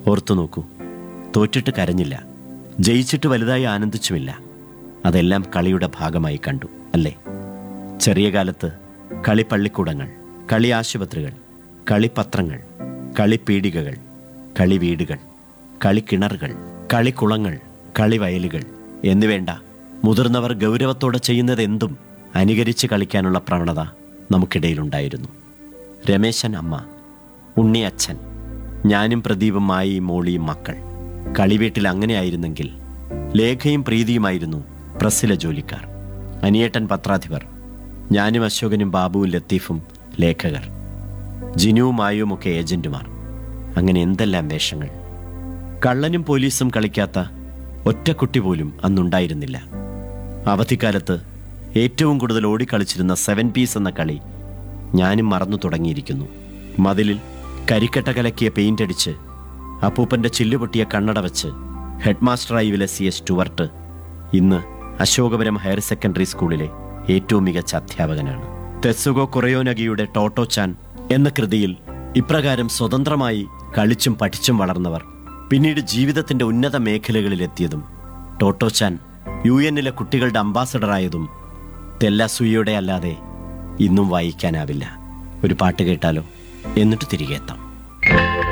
ഓർത്തു നോക്കൂ തോറ്റിട്ട് കരഞ്ഞില്ല ജയിച്ചിട്ട് വലുതായി ആനന്ദിച്ചുമില്ല അതെല്ലാം കളിയുടെ ഭാഗമായി കണ്ടു അല്ലേ ചെറിയ കാലത്ത് കളിപ്പള്ളിക്കൂടങ്ങൾ കളി ആശുപത്രികൾ കളിപ്പത്രങ്ങൾ കളിപ്പീടികകൾ കളിവീടുകൾ കളിക്കിണറുകൾ കളിക്കുളങ്ങൾ കളിവയലുകൾ എന്നുവേണ്ട മുതിർന്നവർ ഗൗരവത്തോടെ ചെയ്യുന്നത് എന്തും അനുകരിച്ച് കളിക്കാനുള്ള പ്രവണത നമുക്കിടയിലുണ്ടായിരുന്നു രമേശൻ അമ്മ ഉണ്ണി അച്ഛൻ ഞാനും പ്രദീപും മായയും മോളിയും മക്കൾ കളിവീട്ടിൽ അങ്ങനെയായിരുന്നെങ്കിൽ ലേഖയും പ്രീതിയുമായിരുന്നു പ്രസ്സിലെ ജോലിക്കാർ അനിയേട്ടൻ പത്രാധിപർ ഞാനും അശോകനും ബാബുവും ലത്തീഫും ലേഖകർ ജിനുവും മായുവുമൊക്കെ ഏജന്റുമാർ അങ്ങനെ എന്തെല്ലാം വേഷങ്ങൾ കള്ളനും പോലീസും കളിക്കാത്ത ഒറ്റ കുട്ടി പോലും അന്നുണ്ടായിരുന്നില്ല അവധിക്കാലത്ത് ഏറ്റവും കൂടുതൽ ഓടിക്കളിച്ചിരുന്ന സെവൻ പീസ് എന്ന കളി ഞാനും മറന്നു തുടങ്ങിയിരിക്കുന്നു മതിലിൽ കരിക്കട്ട കലക്കിയ പെയിന്റ് അടിച്ച് അപ്പൂപ്പന്റെ ചില്ലുപൊട്ടിയ കണ്ണട വെച്ച് ഹെഡ് മാസ്റ്ററായി വിലസിയ സ്റ്റുവർട്ട് ഇന്ന് അശോകപുരം ഹയർ സെക്കൻഡറി സ്കൂളിലെ ഏറ്റവും മികച്ച അധ്യാപകനാണ് തെസുഗോ കുറയോനഗിയുടെ ടോട്ടോ ചാൻ എന്ന കൃതിയിൽ ഇപ്രകാരം സ്വതന്ത്രമായി കളിച്ചും പഠിച്ചും വളർന്നവർ പിന്നീട് ജീവിതത്തിന്റെ ഉന്നത മേഖലകളിലെത്തിയതും ടോട്ടോ ചാൻ യു എന്നിലെ കുട്ടികളുടെ അംബാസഡറായതും തെല്ലസൂയയുടെ അല്ലാതെ ഇന്നും വായിക്കാനാവില്ല ഒരു പാട്ട് കേട്ടാലോ എന്നിട്ട് തിരികെ എത്താം